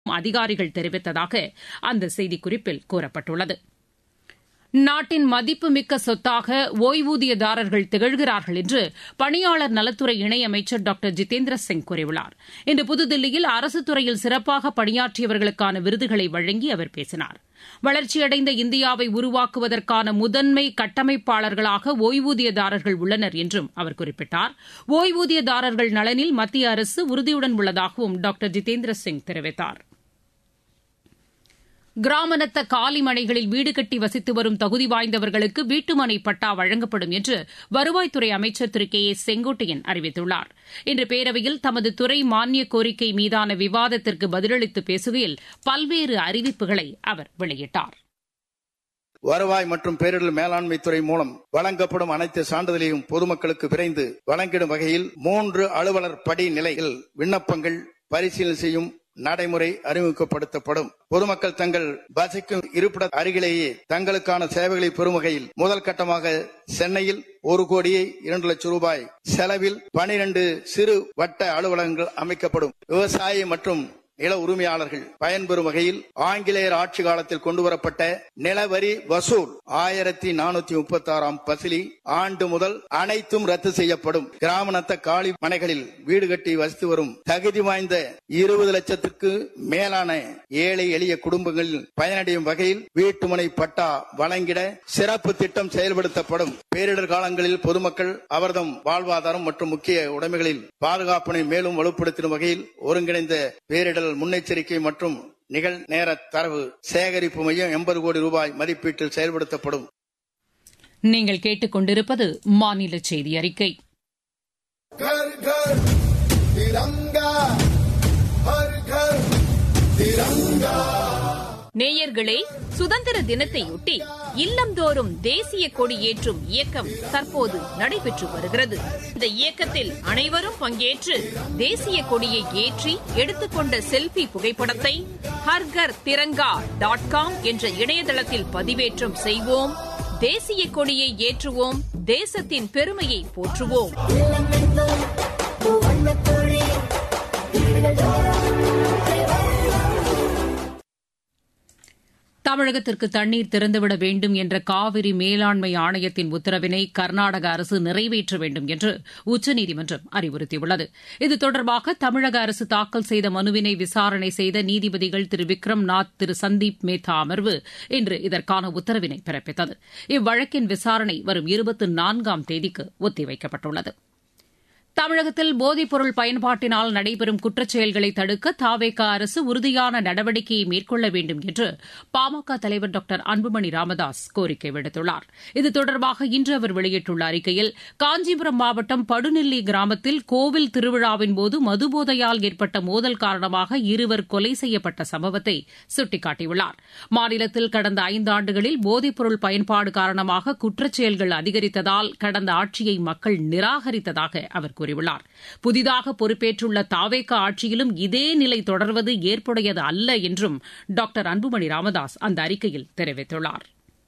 அதிகாரிகள் தெரிவித்ததாக அந்த செய்திக்குறிப்பில் கூறப்பட்டுள்ளது நாட்டின் மதிப்புமிக்க சொத்தாக ஓய்வூதியதாரர்கள் திகழ்கிறார்கள் என்று பணியாளர் நலத்துறை இணையமைச்சர் டாக்டர் ஜிதேந்திர சிங் கூறியுள்ளார் இன்று புதுதில்லியில் அரசுத் துறையில் சிறப்பாக பணியாற்றியவர்களுக்கான விருதுகளை வழங்கி அவர் பேசினார் வளர்ச்சியடைந்த இந்தியாவை உருவாக்குவதற்கான முதன்மை கட்டமைப்பாளர்களாக ஓய்வூதியதாரர்கள் உள்ளனர் என்றும் அவர் குறிப்பிட்டார் ஓய்வூதியதாரர்கள் நலனில் மத்திய அரசு உறுதியுடன் உள்ளதாகவும் டாக்டர் ஜிதேந்திர சிங் தெரிவித்தார் கிராமநத்த காலி மனைகளில் வீடு கட்டி வசித்து வரும் தகுதி வாய்ந்தவர்களுக்கு வீட்டுமனை பட்டா வழங்கப்படும் என்று வருவாய்த்துறை அமைச்சர் திரு கே ஏ செங்கோட்டையன் அறிவித்துள்ளார் இன்று பேரவையில் தமது துறை மானிய கோரிக்கை மீதான விவாதத்திற்கு பதிலளித்து பேசுகையில் பல்வேறு அறிவிப்புகளை அவர் வெளியிட்டார் வருவாய் மற்றும் பேரிடர் மேலாண்மை துறை மூலம் வழங்கப்படும் அனைத்து சான்றிதழையும் பொதுமக்களுக்கு விரைந்து வழங்கிடும் வகையில் மூன்று அலுவலர் படி நிலையில் விண்ணப்பங்கள் பரிசீலனை செய்யும் நடைமுறை அறிமுகப்படுத்தப்படும் பொதுமக்கள் தங்கள் வசிக்கும் இருப்பிட அருகிலேயே தங்களுக்கான சேவைகளை பெறும் வகையில் முதல் கட்டமாக சென்னையில் ஒரு கோடியே இரண்டு லட்சம் ரூபாய் செலவில் பனிரெண்டு சிறு வட்ட அலுவலகங்கள் அமைக்கப்படும் விவசாய மற்றும் நில உரிமையாளர்கள் பயன்பெறும் வகையில் ஆங்கிலேயர் ஆட்சி காலத்தில் கொண்டுவரப்பட்ட நிலவரி வசூல் ஆயிரத்தி நானூத்தி முப்பத்தி ஆறாம் பசிலி ஆண்டு முதல் அனைத்தும் ரத்து செய்யப்படும் கிராமநத்த காலி மனைகளில் வீடு கட்டி வசித்து வரும் தகுதி வாய்ந்த இருபது லட்சத்துக்கு மேலான ஏழை எளிய குடும்பங்களில் பயனடையும் வகையில் வீட்டுமனை பட்டா வழங்கிட சிறப்பு திட்டம் செயல்படுத்தப்படும் பேரிடர் காலங்களில் பொதுமக்கள் அவர்தம் வாழ்வாதாரம் மற்றும் முக்கிய உடைமைகளில் பாதுகாப்பினை மேலும் வலுப்படுத்தும் வகையில் ஒருங்கிணைந்த பேரிடர் முன்னெச்சரிக்கை மற்றும் நிகழ்நேர தரவு சேகரிப்பு மையம் எண்பது கோடி ரூபாய் மதிப்பீட்டில் செயல்படுத்தப்படும் நீங்கள் கேட்டுக்கொண்டிருப்பது மாநில செய்தி அறிக்கை घर घर तिरंगा हर घर तिरंगा நேயர்களே சுதந்திர தினத்தையொட்டி இல்லந்தோறும் தேசிய கொடி ஏற்றும் இயக்கம் தற்போது நடைபெற்று வருகிறது இந்த இயக்கத்தில் அனைவரும் பங்கேற்று தேசிய கொடியை ஏற்றி எடுத்துக்கொண்ட செல்பி புகைப்படத்தை ஹர்கர் திரங்கா டாட் காம் என்ற இணையதளத்தில் பதிவேற்றம் செய்வோம் தேசிய கொடியை ஏற்றுவோம் தேசத்தின் பெருமையை போற்றுவோம் தமிழகத்திற்கு தண்ணீர் திறந்துவிட வேண்டும் என்ற காவிரி மேலாண்மை ஆணையத்தின் உத்தரவினை கர்நாடக அரசு நிறைவேற்ற வேண்டும் என்று உச்சநீதிமன்றம் அறிவுறுத்தியுள்ளது இது தொடர்பாக தமிழக அரசு தாக்கல் செய்த மனுவினை விசாரணை செய்த நீதிபதிகள் திரு விக்ரம் நாத் திரு சந்தீப் மேத்தா அமர்வு இன்று இதற்கான உத்தரவினை பிறப்பித்தது இவ்வழக்கின் விசாரணை வரும் இருபத்தி நான்காம் தேதிக்கு ஒத்திவைக்கப்பட்டுள்ளது தமிழகத்தில் போதைப்பொருள் பயன்பாட்டினால் நடைபெறும் குற்றச்செயல்களை தடுக்க தாவேகா அரசு உறுதியான நடவடிக்கையை மேற்கொள்ள வேண்டும் என்று பாமக தலைவர் டாக்டர் அன்புமணி ராமதாஸ் கோரிக்கை விடுத்துள்ளார் இது தொடர்பாக இன்று அவர் வெளியிட்டுள்ள அறிக்கையில் காஞ்சிபுரம் மாவட்டம் படுநெல்லி கிராமத்தில் கோவில் திருவிழாவின் போது மதுபோதையால் ஏற்பட்ட மோதல் காரணமாக இருவர் கொலை செய்யப்பட்ட சம்பவத்தை சுட்டிக்காட்டியுள்ளார் மாநிலத்தில் கடந்த ஐந்தாண்டுகளில் போதைப்பொருள் பயன்பாடு காரணமாக குற்றச்செயல்கள் அதிகரித்ததால் கடந்த ஆட்சியை மக்கள் நிராகரித்ததாக அவர் கூறியுள்ளார் புதிதாக பொறுப்பேற்றுள்ள தாவேக ஆட்சியிலும் இதே நிலை தொடர்வது ஏற்புடையது அல்ல என்றும் டாக்டர் அன்புமணி ராமதாஸ் அந்த அறிக்கையில் தெரிவித்துள்ளார்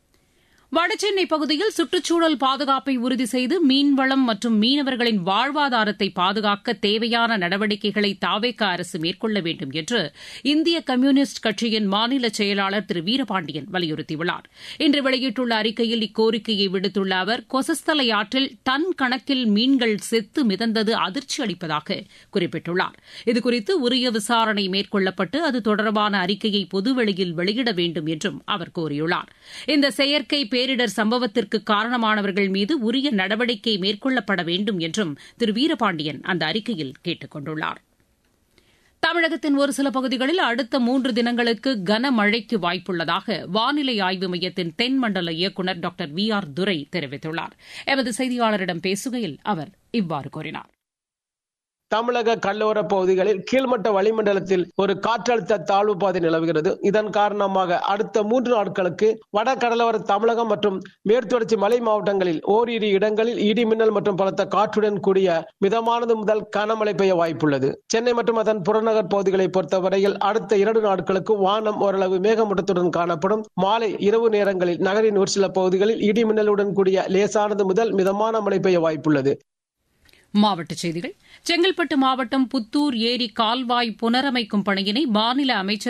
வடசென்னை பகுதியில் சுற்றுச்சூழல் பாதுகாப்பை உறுதி செய்து மீன்வளம் மற்றும் மீனவர்களின் வாழ்வாதாரத்தை பாதுகாக்க தேவையான நடவடிக்கைகளை தாவேக அரசு மேற்கொள்ள வேண்டும் என்று இந்திய கம்யூனிஸ்ட் கட்சியின் மாநில செயலாளர் திரு வீரபாண்டியன் வலியுறுத்தியுள்ளார் இன்று வெளியிட்டுள்ள அறிக்கையில் இக்கோரிக்கையை விடுத்துள்ள அவர் கொசஸ்தலை ஆற்றில் டன் கணக்கில் மீன்கள் செத்து மிதந்தது அதிர்ச்சி அளிப்பதாக குறிப்பிட்டுள்ளார் இதுகுறித்து உரிய விசாரணை மேற்கொள்ளப்பட்டு அது தொடர்பான அறிக்கையை பொதுவெளியில் வெளியிட வேண்டும் என்றும் அவர் கோரியுள்ளார் இந்த செயற்கை பேரிடர் சம்பவத்திற்கு காரணமானவர்கள் மீது உரிய நடவடிக்கை மேற்கொள்ளப்பட வேண்டும் என்றும் திரு வீரபாண்டியன் அந்த அறிக்கையில் கேட்டுக் கொண்டுள்ளார் தமிழகத்தின் ஒரு சில பகுதிகளில் அடுத்த மூன்று தினங்களுக்கு கனமழைக்கு வாய்ப்புள்ளதாக வானிலை ஆய்வு மையத்தின் தென்மண்டல இயக்குநர் டாக்டர் வி ஆர் துரை தெரிவித்துள்ளார் எமது செய்தியாளரிடம் பேசுகையில் அவர் இவ்வாறு கூறினார் தமிழக கடலோர பகுதிகளில் கீழ்மட்ட வளிமண்டலத்தில் ஒரு காற்றழுத்த தாழ்வு பாதை நிலவுகிறது இதன் காரணமாக அடுத்த மூன்று நாட்களுக்கு வட கடலோர தமிழகம் மற்றும் மேற்குத்தொடர்ச்சி மலை மாவட்டங்களில் ஓரிரு இடங்களில் இடி மின்னல் மற்றும் பலத்த காற்றுடன் கூடிய மிதமானது முதல் கனமழை பெய்ய வாய்ப்புள்ளது சென்னை மற்றும் அதன் புறநகர் பகுதிகளை பொறுத்தவரையில் அடுத்த இரண்டு நாட்களுக்கு வானம் ஓரளவு மேகமூட்டத்துடன் காணப்படும் மாலை இரவு நேரங்களில் நகரின் ஒரு சில பகுதிகளில் இடி மின்னலுடன் கூடிய லேசானது முதல் மிதமான மழை பெய்ய வாய்ப்புள்ளது மாவட்டச் செய்திகள் செங்கல்பட்டு மாவட்டம் புத்தூர் ஏரி கால்வாய் புனரமைக்கும் பணியினை மாநில அமைச்சர்